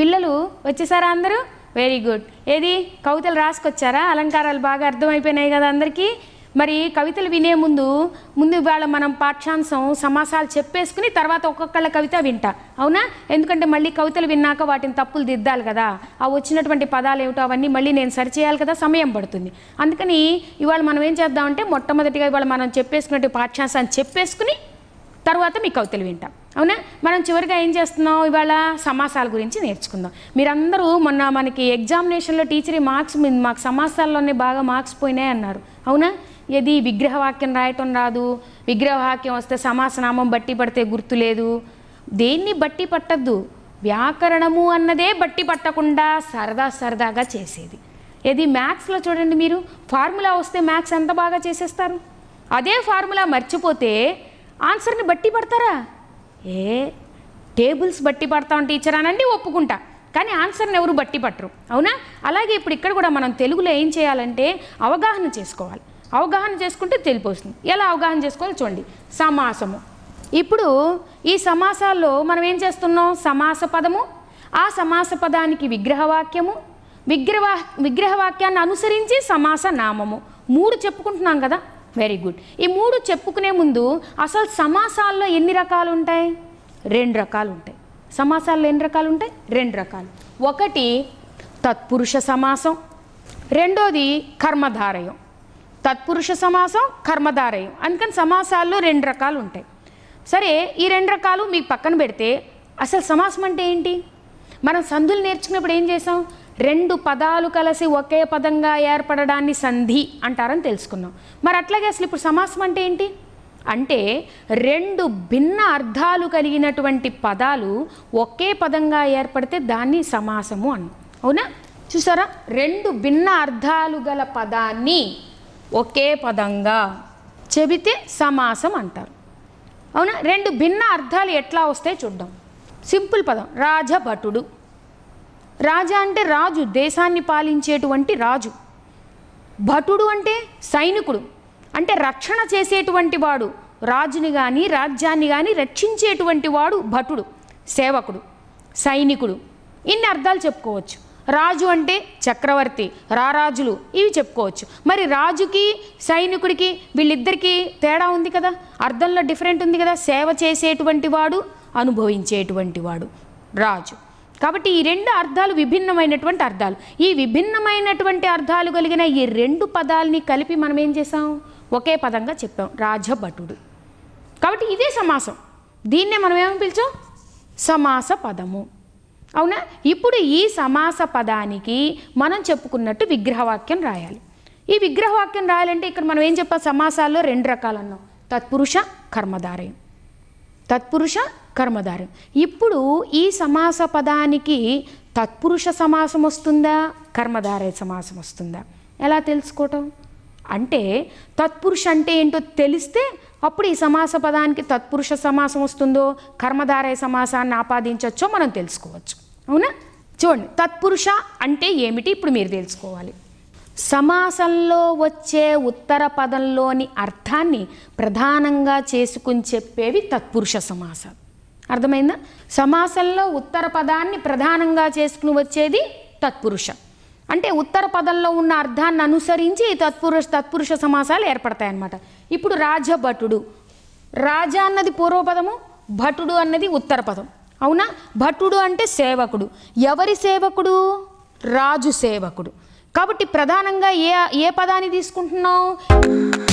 పిల్లలు వచ్చేసారా అందరూ వెరీ గుడ్ ఏది కవితలు రాసుకొచ్చారా అలంకారాలు బాగా అర్థమైపోయినాయి కదా అందరికీ మరి కవితలు వినే ముందు ముందు ఇవాళ మనం పాఠ్యాంశం సమాసాలు చెప్పేసుకుని తర్వాత ఒక్కొక్కళ్ళ కవిత వింటా అవునా ఎందుకంటే మళ్ళీ కవితలు విన్నాక వాటిని తప్పులు దిద్దాలి కదా ఆ వచ్చినటువంటి పదాలు ఏమిటో అవన్నీ మళ్ళీ నేను సరిచేయాలి కదా సమయం పడుతుంది అందుకని ఇవాళ మనం ఏం చేద్దామంటే మొట్టమొదటిగా ఇవాళ మనం చెప్పేసుకున్నట్టు పాఠ్యాంశాన్ని చెప్పేసుకుని తర్వాత మీ కవితలు వింటాం అవునా మనం చివరిగా ఏం చేస్తున్నాం ఇవాళ సమాసాల గురించి నేర్చుకుందాం మీరందరూ మొన్న మనకి ఎగ్జామినేషన్లో టీచర్ ఈ మార్క్స్ మీ- మాకు సమాసాల్లోనే బాగా మార్క్స్ పోయినాయి అన్నారు అవునా ఏది విగ్రహవాక్యం రాయటం రాదు విగ్రహవాక్యం వస్తే సమాసనామం బట్టి పడితే గుర్తు లేదు దేన్ని బట్టి పట్టద్దు వ్యాకరణము అన్నదే బట్టి పట్టకుండా సరదా సరదాగా చేసేది ఏది మ్యాథ్స్లో చూడండి మీరు ఫార్ములా వస్తే మ్యాథ్స్ ఎంత బాగా చేసేస్తారు అదే ఫార్ములా మర్చిపోతే ఆన్సర్ని బట్టి పడతారా ఏ టేబుల్స్ బట్టి పడతాం టీచర్ అనండి ఒప్పుకుంటా కానీ ఆన్సర్ని ఎవరు బట్టి పట్టరు అవునా అలాగే ఇప్పుడు ఇక్కడ కూడా మనం తెలుగులో ఏం చేయాలంటే అవగాహన చేసుకోవాలి అవగాహన చేసుకుంటే తెలిపోతుంది ఎలా అవగాహన చేసుకోవాలి చూడండి సమాసము ఇప్పుడు ఈ సమాసాల్లో మనం ఏం చేస్తున్నాం సమాస పదము ఆ సమాస పదానికి విగ్రహవాక్యము విగ్రహ విగ్రహవాక్యాన్ని అనుసరించి సమాస నామము మూడు చెప్పుకుంటున్నాం కదా వెరీ గుడ్ ఈ మూడు చెప్పుకునే ముందు అసలు సమాసాల్లో ఎన్ని రకాలు ఉంటాయి రెండు రకాలు ఉంటాయి సమాసాల్లో ఎన్ని రకాలు ఉంటాయి రెండు రకాలు ఒకటి తత్పురుష సమాసం రెండోది కర్మధారయం తత్పురుష సమాసం కర్మధారయం అందుకని సమాసాల్లో రెండు రకాలు ఉంటాయి సరే ఈ రెండు రకాలు మీకు పక్కన పెడితే అసలు సమాసం అంటే ఏంటి మనం సంధులు నేర్చుకున్నప్పుడు ఏం చేసాం రెండు పదాలు కలిసి ఒకే పదంగా ఏర్పడడాన్ని సంధి అంటారని తెలుసుకున్నాం మరి అట్లాగే అసలు ఇప్పుడు సమాసం అంటే ఏంటి అంటే రెండు భిన్న అర్థాలు కలిగినటువంటి పదాలు ఒకే పదంగా ఏర్పడితే దాన్ని సమాసము అన్నాం అవునా చూసారా రెండు భిన్న అర్థాలు గల పదాన్ని ఒకే పదంగా చెబితే సమాసం అంటారు అవునా రెండు భిన్న అర్థాలు ఎట్లా వస్తాయి చూద్దాం సింపుల్ పదం రాజభటుడు రాజా అంటే రాజు దేశాన్ని పాలించేటువంటి రాజు భటుడు అంటే సైనికుడు అంటే రక్షణ చేసేటువంటి వాడు రాజుని కానీ రాజ్యాన్ని కానీ రక్షించేటువంటి వాడు భటుడు సేవకుడు సైనికుడు ఇన్ని అర్థాలు చెప్పుకోవచ్చు రాజు అంటే చక్రవర్తి రారాజులు ఇవి చెప్పుకోవచ్చు మరి రాజుకి సైనికుడికి వీళ్ళిద్దరికీ తేడా ఉంది కదా అర్థంలో డిఫరెంట్ ఉంది కదా సేవ చేసేటువంటి వాడు అనుభవించేటువంటి వాడు రాజు కాబట్టి ఈ రెండు అర్థాలు విభిన్నమైనటువంటి అర్థాలు ఈ విభిన్నమైనటువంటి అర్థాలు కలిగిన ఈ రెండు పదాలని కలిపి మనం ఏం చేసాం ఒకే పదంగా చెప్పాం రాజభటుడు కాబట్టి ఇదే సమాసం దీన్నే మనం ఏమని పిలిచాం సమాస పదము అవునా ఇప్పుడు ఈ సమాస పదానికి మనం చెప్పుకున్నట్టు విగ్రహవాక్యం రాయాలి ఈ విగ్రహవాక్యం రాయాలంటే ఇక్కడ మనం ఏం చెప్పాలి సమాసాల్లో రెండు రకాలు అన్నాం తత్పురుష కర్మధారయం తత్పురుష కర్మధారం ఇప్పుడు ఈ సమాస పదానికి తత్పురుష సమాసం వస్తుందా కర్మధారయ సమాసం వస్తుందా ఎలా తెలుసుకోవటం అంటే తత్పురుష అంటే ఏంటో తెలిస్తే అప్పుడు ఈ సమాస పదానికి తత్పురుష సమాసం వస్తుందో కర్మధారయ సమాసాన్ని ఆపాదించవచ్చో మనం తెలుసుకోవచ్చు అవునా చూడండి తత్పురుష అంటే ఏమిటి ఇప్పుడు మీరు తెలుసుకోవాలి సమాసంలో వచ్చే ఉత్తర పదంలోని అర్థాన్ని ప్రధానంగా చేసుకుని చెప్పేవి తత్పురుష సమాసాలు అర్థమైందా సమాసంలో ఉత్తర పదాన్ని ప్రధానంగా చేసుకుని వచ్చేది తత్పురుష అంటే ఉత్తర పదంలో ఉన్న అర్థాన్ని అనుసరించి ఈ తత్పురుష తత్పురుష సమాసాలు ఏర్పడతాయి అన్నమాట ఇప్పుడు రాజభటుడు రాజా అన్నది పూర్వపదము భటుడు అన్నది ఉత్తర పదం అవునా భటుడు అంటే సేవకుడు ఎవరి సేవకుడు రాజు సేవకుడు కాబట్టి ప్రధానంగా ఏ ఏ పదాన్ని తీసుకుంటున్నాం